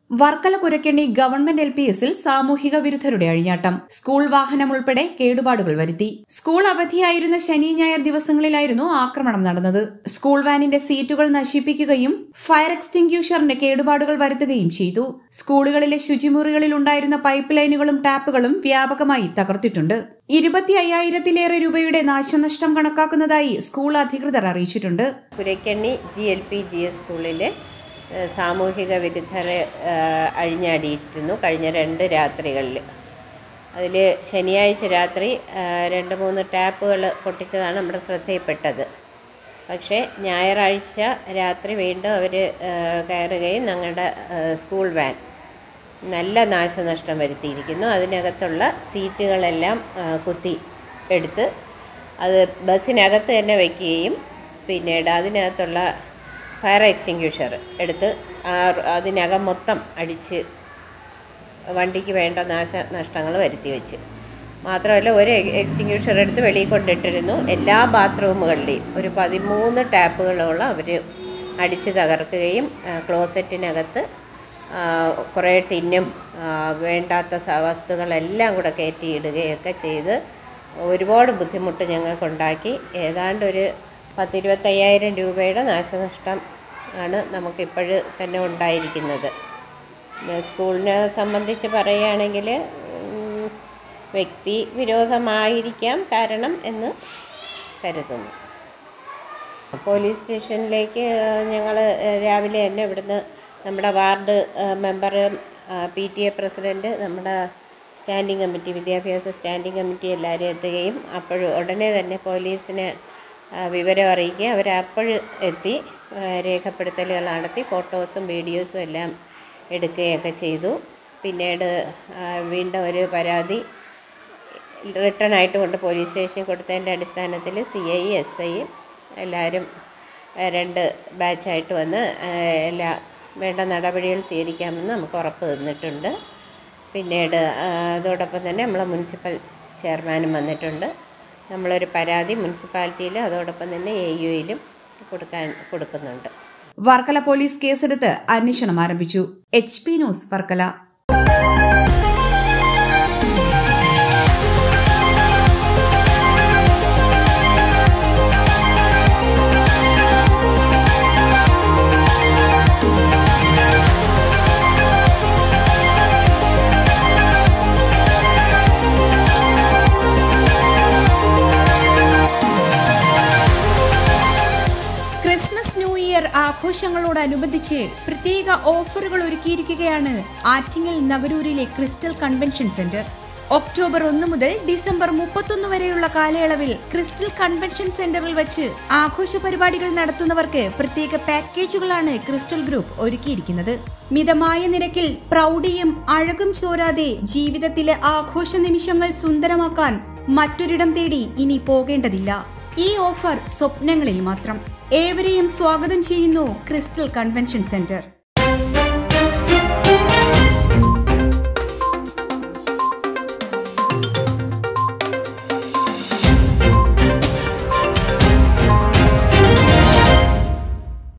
Varkala Purakkanni government L P എസിൽ സാമൂഹിക വിരുദ്ധരുടെ അഴിഞ്ഞാട്ടം school വാഹനം ഉൾപ്പെടെ കേടുപാടുകൾ വരുത്തി സ്കൂൾ അവധിയായിരുന്ന ശനി ഞായർ ദിവസങ്ങളിലായിരുന്നു ആക്രമണം നടന്നത് സ്കൂൾ വാനിന്റെ സീറ്റുകൾ നശിപ്പിക്കുകയും ഫയർ എക്സ്റ്റിംഗ്യൂഷറിന്റെ കേടുപാടുകൾ വരുത്തുകയും ചെയ്തു സ്കൂളുകളിലെ ശുചിമുറികളിൽ ഉണ്ടായിരുന്ന പൈപ്പ് ലൈനുകളും ടാപ്പുകളും വ്യാപകമായി തകർത്തിട്ടുണ്ട് ഇരുപത്തി അയ്യായിരത്തിലേറെ രൂപയുടെ നാശനഷ്ടം കണക്കാക്കുന്നതായി സ്കൂൾ അധികൃതർ അറിയിച്ചിട്ടുണ്ട് Purakkanni G L P G S സ്കൂളിൽ സാമൂഹിക വിരുദ്ധരെ ഏഹ്, അഴിഞ്ഞാടിയിരുന്നു കഴിഞ്ഞ രണ്ട് രാത്രികളിൽ അതിൽ ശനിയാഴ്ച രാത്രി ഏഹ്, രണ്ട് മൂന്ന് ടാപ്പുകൾ പൊട്ടിച്ചതാണ് നമ്മുടെ ശ്രദ്ധയിൽപ്പെട്ടത് പക്ഷേ ഞായറാഴ്ച രാത്രി വീണ്ടും അവർ കയറുകയും ഞങ്ങളുടെ ഏഹ്, സ്കൂൾ വാൻ നല്ല നാശനഷ്ടം വരുത്തിയിരിക്കുന്നു അതിനകത്തുള്ള സീറ്റുകളെല്ലാം ആ, കുത്തി എടുത്ത് അത് ബസ്സിനകത്ത് തന്നെ വയ്ക്കുകയും പിന്നീട് അതിനകത്തുള്ള ഫയർ എക്സ്റ്റിങ്ക്യൂഷർ എടുത്ത് ആ അതിനകം മൊത്തം അടിച്ച് വണ്ടിക്ക് വേണ്ട നാശനഷ്ടങ്ങൾ വരുത്തി വെച്ച് മാത്രമല്ല ഒരു എക്സ്റ്റിങ്ക്യൂഷർ എടുത്ത് വെളിയിൽ കൊണ്ടിട്ടിരുന്നു എല്ലാ ബാത്റൂമുകളിലെയും ഒരു പതിമൂന്ന് ടാപ്പുകളോളം അവർ അടിച്ച് തകർക്കുകയും ആ, ക്ലോസറ്റിനകത്ത് ആ, കുറേ ടിന്നും ആ, വേണ്ടാത്ത സ- വസ്തുക്കളെല്ലാം കൂടെ കയറ്റിയിടുകയൊക്കെ ചെയ്ത് ഒരുപാട് ബുദ്ധിമുട്ട് ഞങ്ങൾക്കുണ്ടാക്കി ഏതാണ്ട് ഒരു പത്തിരുപത്തയ്യായിരം രൂപയുടെ നാശനഷ്ടം ആണ് നമുക്കിപ്പോഴ് തന്നെ ഉണ്ടായിരിക്കുന്നത് പിന്നെ സ്കൂളിനെ സംബന്ധിച്ച് പറയുകയാണെങ്കിൽ ഉം, വ്യക്തി വിരോധമായിരിക്കാം കാരണം എന്ന് കരുതുന്നു പോലീസ് സ്റ്റേഷനിലേക്ക് ഞങ്ങൾ രാവിലെ തന്നെ ഇവിടുന്ന് നമ്മുടെ ward member P T A president നമ്മുടെ സ്റ്റാൻഡിംഗ് കമ്മിറ്റി വിദ്യാഭ്യാസ സ്റ്റാൻഡിംഗ് കമ്മിറ്റി എല്ലാവരും എത്തുകയും അപ്പോൾ ഉടനെ തന്നെ പോലീസിനെ ആ, വിവരം അറിയിക്കുകയും അവർ അപ്പോഴ് എത്തി ആ, രേഖപ്പെടുത്തലുകൾ നടത്തി ഫോട്ടോസും വീഡിയോസും എല്ലാം എടുക്കുകയൊക്കെ ചെയ്തു പിന്നീട് ആ, വീണ്ടും ഒരു പരാതി റിട്ടേൺ ആയിട്ട് കൊണ്ട് പോലീസ് സ്റ്റേഷനിൽ കൊടുത്തതിൻ്റെ അടിസ്ഥാനത്തിൽ സി ഐ എസ് ഐ എല്ലാവരും ഏഹ്, രണ്ട് ബാച്ചായിട്ട് വന്ന് ഏഹ്, എല്ലാ വേണ്ട നടപടികൾ സ്വീകരിക്കാമെന്ന് നമുക്ക് ഉറപ്പ് തന്നിട്ടുണ്ട് പിന്നീട് ആ, അതോടൊപ്പം തന്നെ നമ്മളെ മുനിസിപ്പൽ ചെയർമാനും വന്നിട്ടുണ്ട് നമ്മളൊരു പരാതി മുനിസിപ്പാലിറ്റിയിൽ അതോടൊപ്പം തന്നെ എ യുയിലും കൊടുക്കാൻ കൊടുക്കുന്നുണ്ട് വർക്കല പോലീസ് കേസെടുത്ത് അന്വേഷണം ആരംഭിച്ചു H P news Varkala Christmas new year ആഘോഷങ്ങളോടനുബന്ധിച്ച് പ്രത്യേക ഓഫറുകൾ ഒരുക്കിയിരിക്കുകയാണ് ആറ്റിങ്ങൽ നഗരൂരിലെ ക്രിസ്റ്റൽ കൺവെൻഷൻ സെന്റർ ഒക്ടോബർ ഒന്ന് മുതൽ ഡിസംബർ മുപ്പത്തൊന്ന് വരെയുള്ള കാലയളവിൽ ക്രിസ്റ്റൽ കൺവെൻഷൻ സെന്ററിൽ വെച്ച് ആഘോഷ പരിപാടികൾ നടത്തുന്നവർക്ക് പ്രത്യേക പാക്കേജുകളാണ് ക്രിസ്റ്റൽ ഗ്രൂപ്പ് ഒരുക്കിയിരിക്കുന്നത് മിതമായ നിരക്കിൽ പ്രൗഢിയും അഴകും ചോരാതെ ജീവിതത്തിലെ ആഘോഷ നിമിഷങ്ങൾ സുന്ദരമാക്കാൻ മറ്റൊരിടം തേടി ഇനി പോകേണ്ടതില്ല ഈ ഓഫർ സ്വപ്നങ്ങളിൽ മാത്രം ഏവരെയും സ്വാഗതം ചെയ്യുന്നു ക്രിസ്റ്റൽ കൺവെൻഷൻ സെന്റർ